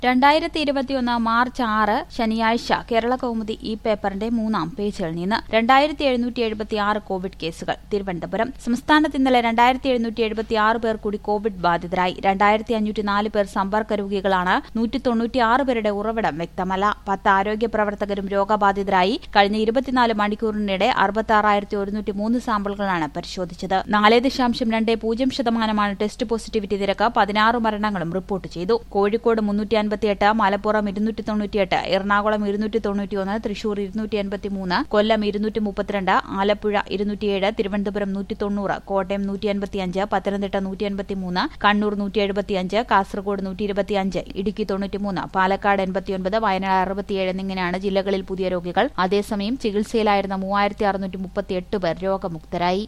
രണ്ടായിരത്തി ഇരുപത്തിയൊന്ന് മാർച്ച് ആറ് ശനിയാഴ്ച കേരള കൗമുദി ഈ പേപ്പറിന്റെ മൂന്നാം പേജിൽ നിന്ന് രണ്ടായിരത്തി എഴുന്നൂറ്റി എഴുപത്തി ആറ് കോവിഡ് കേസുകൾ തിരുവനന്തപുരം സംസ്ഥാനത്ത് ഇന്നലെ രണ്ടായിരത്തി എഴുന്നൂറ്റി എഴുപത്തി ആറ് പേർ കൂടി കോവിഡ് ബാധിതരായി രണ്ടായിരത്തി അഞ്ഞൂറ്റി നാല് പേർ സമ്പർക്ക രോഗികളാണ് നൂറ്റി തൊണ്ണൂറ്റി ആറ് പേരുടെ ഉറവിടം വ്യക്തമല്ല പത്ത് ആരോഗ്യ പ്രവർത്തകരും രോഗബാധിതരായി കഴിഞ്ഞ ഇരുപത്തിനാല് മണിക്കൂറിനിടെ അറുപത്തി ആറായിരത്തി ഒരുന്നൂറ്റി മൂന്ന് സാമ്പിളുകളാണ് പരിശോധിച്ചത് നാല് ദശാംശം രണ്ട് പൂജ്യം ശതമാനമാണ് ടെസ്റ്റ് പോസിറ്റിവിറ്റി നിരക്ക് പതിനാറ് മരണങ്ങളും റിപ്പോർട്ട് ചെയ്തു കോഴിക്കോട് മുന്നൂറ്റി അൻപത്തിയെട്ട് മലപ്പുറം ഇരുന്നൂറ്റി തൊണ്ണൂറ്റിയെട്ട് എറണാകുളം ഇരുന്നൂറ്റി തൊണ്ണൂറ്റിയൊന്ന് തൃശൂർ ഇരുന്നൂറ്റി എൺപത്തിമൂന്ന് കൊല്ലം ഇരുന്നൂറ്റി മുപ്പത്തിരണ്ട് ആലപ്പുഴ ഇരുന്നൂറ്റിയേഴ് തിരുവനന്തപുരം നൂറ്റി തൊണ്ണൂറ് കോട്ടയം നൂറ്റി അൻപത്തിയഞ്ച് പത്തനംതിട്ട നൂറ്റി അൻപത്തിമൂന്ന് കണ്ണൂർ നൂറ്റി എഴുപത്തിയഞ്ച് കാസർഗോഡ് നൂറ്റി ഇരുപത്തിയഞ്ച് ഇടുക്കി തൊണ്ണൂറ്റിമൂന്ന് പാലക്കാട് എൺപത്തിയൊൻപത് വയനാട് അറുപത്തിയേഴ് എന്നിങ്ങനെയാണ് ജില്ലകളിൽ പുതിയ രോഗികൾ അതേസമയം ചികിത്സയിലായിരുന്ന മൂവായിരത്തി അറുന്നൂറ്റി മുപ്പത്തിയെട്ട് പേർ രോഗമുക്തരായി